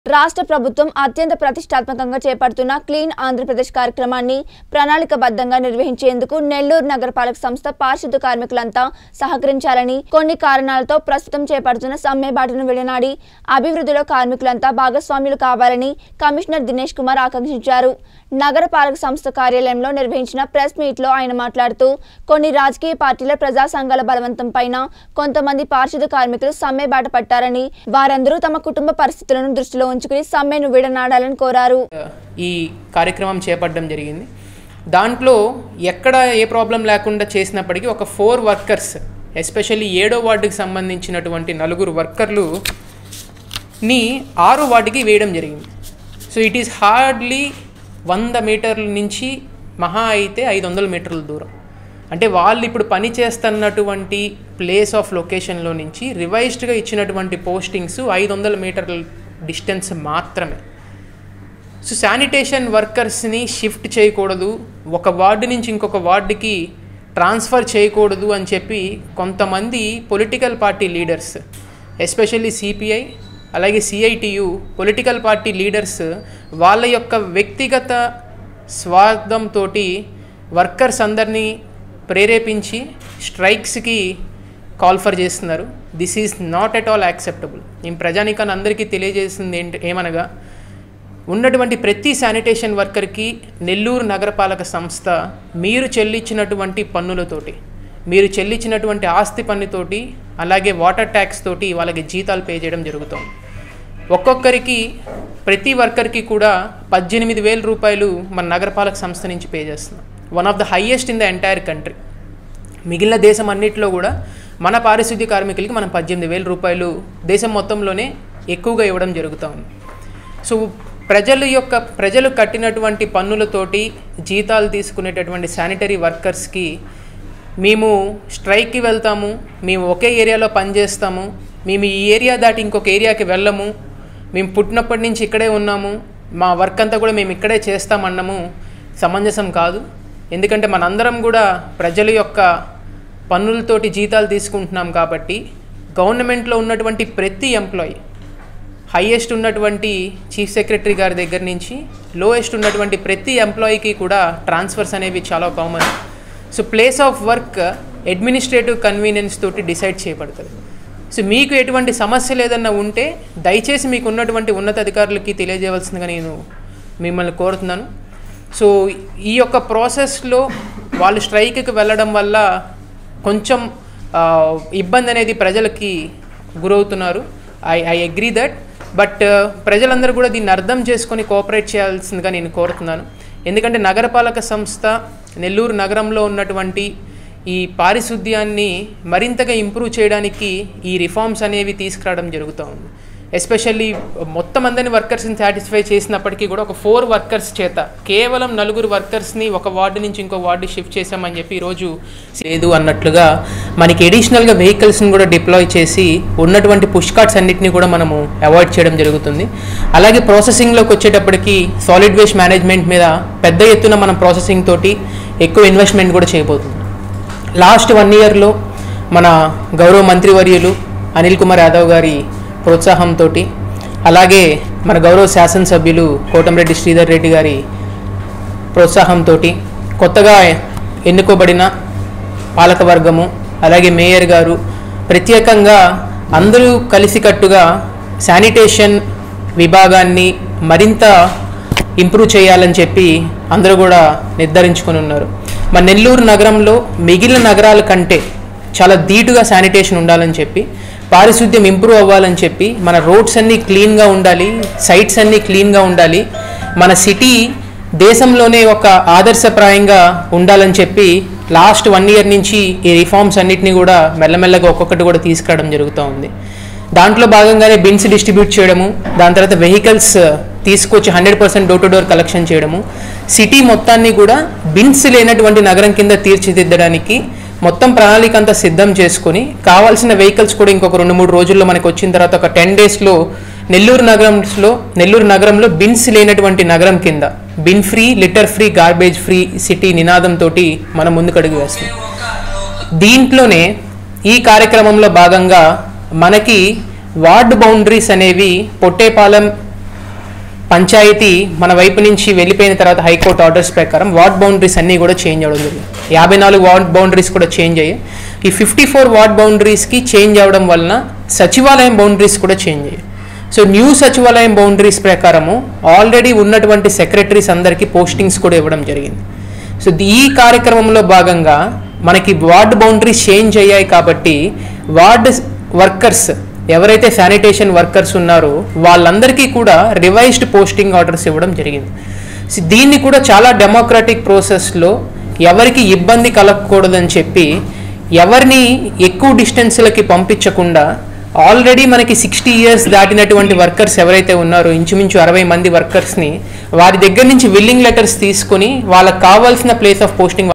రాష్ట్ర ప్రభుత్వం అత్యంత ప్రతిష్టాత్మకంగా చేపడుతున్న క్లీన్ ఆంధ్రప్రదేశ్ కార్యక్రమాన్ని ప్రణాళికబద్ధంగా నిర్వహించేందుకు నెల్లూరు నగరపాలక సంస్థ పారిశుద్ధ కార్మికులంతా సహకరించాలని కొన్ని కారణాలతో ప్రస్తుతం చేపడుతున్న సమ్మె బాటను విడనాడి అభివృద్ధిలో కార్మికులంతా భాగస్వాములు కావాలని కమిషనర్ దినేష్ కుమార్ ఆకాంక్షించారు నగరపాలక సంస్థ కార్యాలయంలో నిర్వహించిన ప్రెస్ మీట్లో ఆయన మాట్లాడుతూ కొన్ని రాజకీయ పార్టీల ప్రజా సంఘాల బలవంతం పైన కొంతమంది పారిశుద్ధ కార్మికులు సమ్మె బాట పట్టారని వారందరూ తమ కుటుంబ పరిస్థితులను దృష్టిలో ఉంచుకుని సమ్మెను విడనాడాలని కోరారు ఈ కార్యక్రమం చేపట్టడం జరిగింది దాంట్లో ఎక్కడ ఏ ప్రాబ్లం లేకుండా చేసినప్పటికీ ఒక ఫోర్ వర్కర్స్ ఎస్పెషల్లీ ఏడో వార్డుకి సంబంధించినటువంటి నలుగురు వర్కర్లు ని ఆరో వార్డుకి వేయడం జరిగింది సో ఇట్ ఈస్ హార్డ్లీ వంద మీటర్ల నుంచి మహా అయితే ఐదు వందల మీటర్ల దూరం అంటే వాళ్ళు ఇప్పుడు పని చేస్తున్నటువంటి ప్లేస్ ఆఫ్ లొకేషన్లో నుంచి రివైజ్డ్గా ఇచ్చినటువంటి పోస్టింగ్స్ ఐదు వందల మీటర్ల డిస్టెన్స్ మాత్రమే సో శానిటేషన్ వర్కర్స్ని షిఫ్ట్ చేయకూడదు ఒక వార్డు నుంచి ఇంకొక వార్డుకి ట్రాన్స్ఫర్ చేయకూడదు అని చెప్పి కొంతమంది political party leaders especially CPI అలాగే సిఐటియు పొలిటికల్ పార్టీ లీడర్స్ వాళ్ళ యొక్క వ్యక్తిగత స్వార్థంతో వర్కర్స్ అందరినీ ప్రేరేపించి స్ట్రైక్స్కి కాల్ఫర్ చేస్తున్నారు this is not at all acceptable నేను ప్రజానికాన్ని అందరికీ తెలియజేసింది ఏంటి ఏమనగా ఉన్నటువంటి ప్రతి శానిటేషన్ వర్కర్కి నెల్లూరు నగరపాలక సంస్థ మీరు చెల్లించినటువంటి పన్నులతోటి మీరు చెల్లించినటువంటి ఆస్తి పన్నుతోటి అలాగే వాటర్ ట్యాక్స్ తోటి వాళ్ళకి జీతాలు పే చేయడం జరుగుతుంది ఒక్కొక్కరికి ప్రతి వర్కర్కి కూడా పద్దెనిమిది వేల రూపాయలు మన నగరపాలక సంస్థ నుంచి పే చేస్తున్నాం one of the highest in the entire country మిగిలిన దేశం అన్నిటిలో కూడా మన పారిశుద్ధ్య కార్మికులకి మనం పద్దెనిమిది వేల రూపాయలు దేశం మొత్తంలోనే ఎక్కువగా ఇవ్వడం జరుగుతూ ఉంది సో ప్రజల యొక్క ప్రజలు కట్టినటువంటి పన్నులతోటి జీతాలు తీసుకునేటటువంటి శానిటరీ వర్కర్స్కి మేము స్ట్రైక్కి వెళ్తాము మేము ఒకే ఏరియాలో పనిచేస్తాము మేము ఈ ఏరియా దాటి ఇంకొక ఏరియాకి వెళ్ళము మేము పుట్టినప్పటి నుంచి ఇక్కడే ఉన్నాము మా వర్క్ అంతా కూడా మేము ఇక్కడే చేస్తామన్నము సమంజసం కాదు ఎందుకంటే మనందరం కూడా ప్రజల యొక్క పన్నులతోటి జీతాలు తీసుకుంటున్నాం కాబట్టి గవర్నమెంట్లో ఉన్నటువంటి ప్రతి ఎంప్లాయీ హయ్యెస్ట్ ఉన్నటువంటి చీఫ్ సెక్రటరీ గారి దగ్గర నుంచి లోయెస్ట్ ఉన్నటువంటి ప్రతి ఎంప్లాయీకి కూడా ట్రాన్స్ఫర్స్ అనేవి చాలా common so place of work administrative convenience తోటి డిసైడ్ చేయబడుతుంది సో మీకు ఎటువంటి సమస్యలు ఏదన్నా ఉంటే దయచేసి మీకు ఉన్నటువంటి ఉన్నతాధికారులకి తెలియజేయవలసిందిగా నేను మిమ్మల్ని కోరుతున్నాను సో ఈ యొక్క ప్రాసెస్లో వాళ్ళు స్ట్రైక్కి వెళ్ళడం వల్ల కొంచెం ఆ, ఇబ్బంది అనేది ప్రజలకి గురవుతున్నారు I I agree that but ప్రజలందరూ కూడా దీన్ని అర్థం చేసుకొని కోఆపరేట్ చేయాల్సిందిగా నేను కోరుతున్నాను ఎందుకంటే నగరపాలక సంస్థ నెల్లూరు నగరంలో ఉన్నటువంటి ఈ పారిశుద్ధ్యాన్ని మరింతగా ఇంప్రూవ్ చేయడానికి ఈ రిఫార్మ్స్ అనేవి తీసుకురావడం జరుగుతూ ఉంది ఎస్పెషల్లీ మొత్తం అందరిని వర్కర్స్ని సాటిస్ఫై చేసినప్పటికీ కూడా ఒక ఫోర్ వర్కర్స్ చేత కేవలం నలుగురు వర్కర్స్ని ఒక వార్డు నుంచి ఇంకో వార్డు షిఫ్ట్ చేసామని చెప్పి ఈరోజు లేదు అన్నట్లుగా మనకి ఎడిషనల్గా వెహికల్స్ని కూడా డిప్లాయ్ చేసి ఉన్నటువంటి పుష్ కార్ట్స్ అన్నిటిని కూడా మనము అవాయిడ్ చేయడం జరుగుతుంది అలాగే ప్రాసెసింగ్లోకి వచ్చేటప్పటికి సాలిడ్ వేస్ట్ మేనేజ్మెంట్ మీద పెద్ద ఎత్తున మనం ప్రాసెసింగ్ తోటి ఎక్కువ ఇన్వెస్ట్మెంట్ కూడా చేయబోతుంది లాస్ట్ వన్ ఇయర్లో మన గౌరవ మంత్రివర్యులు అనిల్ కుమార్ యాదవ్ గారి ప్రోత్సాహంతో అలాగే మన గౌరవ శాసనసభ్యులు కోటంరెడ్డి శ్రీధర్ రెడ్డి గారి ప్రోత్సాహంతో కొత్తగా ఎన్నుకోబడిన పాలకవర్గము అలాగే మేయర్ గారు ప్రత్యేకంగా అందరూ కలిసికట్టుగా శానిటేషన్ విభాగాన్ని మరింత ఇంప్రూవ్ చేయాలని చెప్పి అందరూ కూడా నిర్ధారించుకొని ఉన్నారు మన నెల్లూరు నగరంలో మిగిలిన నగరాల కంటే చాలా ధీటుగా శానిటేషన్ ఉండాలని చెప్పి పారిశుద్ధ్యం ఇంప్రూవ్ అవ్వాలని చెప్పి మన రోడ్స్ అన్నీ క్లీన్గా ఉండాలి సైట్స్ అన్నీ క్లీన్గా ఉండాలి మన సిటీ దేశంలోనే ఒక ఆదర్శప్రాయంగా ఉండాలని చెప్పి లాస్ట్ వన్ ఇయర్ నుంచి ఈ రిఫార్మ్స్ అన్నిటిని కూడా మెల్లమెల్లగా ఒక్కొక్కటి కూడా తీసుకురావడం జరుగుతూ ఉంది దాంట్లో భాగంగానే బిన్స్ డిస్ట్రిబ్యూట్ చేయడము దాని తర్వాత వెహికల్స్ తీసుకొచ్చి hundred percent door to door collection చేయడము సిటీ మొత్తాన్ని కూడా బిన్స్ లేనటువంటి నగరం కింద తీర్చిదిద్దడానికి మొత్తం ప్రణాళిక అంతా సిద్ధం చేసుకొని కావాల్సిన వెహికల్స్ కూడా ఇంకొక రెండు మూడు రోజుల్లో మనకు వచ్చిన తర్వాత ఒక టెన్ డేస్లో నెల్లూరు నగరంలో నెల్లూరు నగరంలో బిన్స్ లేనటువంటి నగరం కింద bin free litter free garbage free city నినాదంతో మనం ముందుకు అడుగు వేస్తాం దీంట్లోనే ఈ కార్యక్రమంలో భాగంగా మనకి వార్డు బౌండరీస్ అనేవి పొట్టేపాలెం పంచాయతీ మన వైపు నుంచి వెళ్ళిపోయిన తర్వాత హైకోర్టు ఆర్డర్స్ ప్రకారం వార్డ్ బౌండరీస్ అన్నీ కూడా చేంజ్ అవ్వడం జరిగింది యాభై నాలుగు వార్డ్ బౌండరీస్ కూడా చేంజ్ అయ్యాయి ఈ ఫిఫ్టీ ఫోర్ వార్డ్ బౌండరీస్కి చేంజ్ అవ్వడం వలన సచివాలయం బౌండరీస్ కూడా చేంజ్ అయ్యాయి సో న్యూ సచివాలయం బౌండరీస్ ప్రకారము ఆల్రెడీ ఉన్నటువంటి సెక్రటరీస్ అందరికీ పోస్టింగ్స్ కూడా ఇవ్వడం జరిగింది సో ఈ కార్యక్రమంలో భాగంగా మనకి వార్డ్ బౌండరీస్ చేంజ్ అయ్యాయి కాబట్టి వార్డ్ వర్కర్స్ ఎవరైతే శానిటేషన్ వర్కర్స్ ఉన్నారో వాళ్ళందరికీ కూడా రివైజ్డ్ పోస్టింగ్ ఆర్డర్స్ ఇవ్వడం జరిగింది సో దీన్ని కూడా చాలా డెమోక్రటిక్ ప్రాసెస్లో ఎవరికి ఇబ్బంది కలగకూడదని చెప్పి ఎవరిని ఎక్కువ డిస్టెన్స్లకి పంపించకుండా ఆల్రెడీ మనకి సిక్స్టీ ఇయర్స్ దాటినటువంటి వర్కర్స్ ఎవరైతే ఉన్నారో ఇంచుమించు అరవై మంది వర్కర్స్ని వారి దగ్గర నుంచి విల్లింగ్ లెటర్స్ తీసుకొని వాళ్ళకి కావాల్సిన ప్లేస్ ఆఫ్ పోస్టింగ్